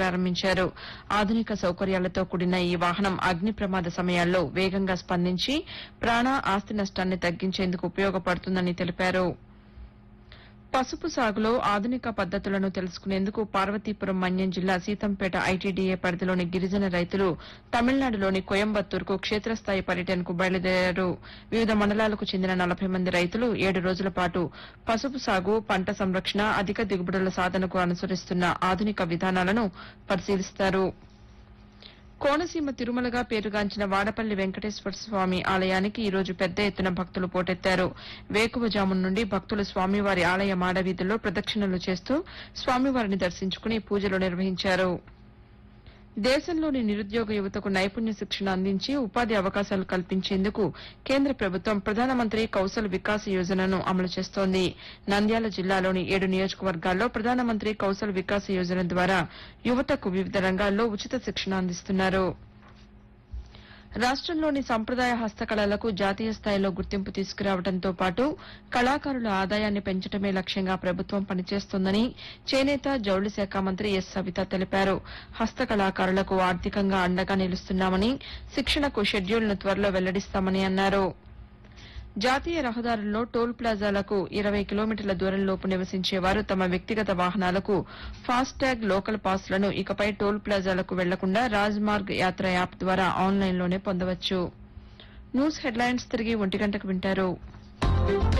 ప్రారంభించారు ఆధునిక సౌకర్యాలతో కూడిన ఈ వాహనం అగ్ని ప్రమాద సమయాల్లో వేగంగా స్పందించి ప్రాణ ఆస్తి నష్టాన్ని తగ్గించేందుకు ఉపయోగపడుతుందని తెలిపారు పసుపు సాగులో ఆధునిక పద్దతులను తెలుసుకునేందుకు పార్వతీపురం మన్యం జిల్లా సీతంపేట ఐటీడీఏ పరిధిలోని గిరిజన రైతులు తమిళనాడులోని కోయంబత్తూరుకు క్షేత్రస్థాయి పర్యటనకు బయలుదేరారు వివిధ మండలాలకు చెందిన నలభై మంది రైతులు ఏడు రోజుల పాటు పసుపు సాగు పంట సంరక్షణ అధిక దిగుబడుల సాధనకు అనుసరిస్తున్న ఆధునిక విధానాలను పరిశీలిస్తారు కోనసీమ తిరుమలగా పేరుగాంచిన వాడపల్లి వెంకటేశ్వర స్వామి ఆలయానికి ఈ రోజు పెద్ద ఎత్తున భక్తులు పోటెత్తారు వేకువజామున నుండి భక్తులు స్వామివారి ఆలయ మాడవీధుల్లో ప్రదక్షిణలు చేస్తూ స్వామివారిని దర్శించుకుని పూజలు నిర్వహించారు దేశంలోని నిరుద్యోగ యువతకు నైపుణ్య శిక్షణ అందించి ఉపాధి అవకాశాలు కల్పించేందుకు కేంద్ర ప్రభుత్వం ప్రధానమంత్రి కౌశల్ వికాస్ యోజనను అమలు చేస్తోంది నంద్యాల జిల్లాలోని ఏడు నియోజకవర్గాల్లో ప్రధానమంత్రి కౌశల్ వికాస్ యోజన ద్వారా యువతకు వివిధ రంగాల్లో ఉచిత శిక్షణ అందిస్తున్నారు రాష్టంలోని సంప్రదాయ హస్తకళలకు జాతీయ స్థాయిలో గుర్తింపు తీసుకురావడంతో పాటు కళాకారుల ఆదాయాన్ని పెంచడమే లక్ష్యంగా ప్రభుత్వం పనిచేస్తోందని చేనేత జౌళి శాఖ మంత్రి ఎస్ సవిత తెలిపారు హస్తకళాకారులకు ఆర్థికంగా అండగా నిలుస్తున్నామని శిక్షణకు షెడ్యూల్ను త్వరలో వెల్లడిస్తామని అన్నారు జాతీయ రహదారుల్లో టోల్ ప్లాజాలకు ఇరవై కిలోమీటర్ల దూరంలోపు నివసించేవారు తమ వ్యక్తిగత వాహనాలకు ఫాస్టాగ్ లోకల్ పాస్లను ఇకపై టోల్ ప్లాజాలకు వెళ్లకుండా రాజ్మార్గ్ యాత్ర యాప్ ద్వారా ఆన్లైన్లోనే పొందవచ్చు న్యూస్ హెడ్లైన్స్ తిరిగి ఒంటి గంటకు వింటారు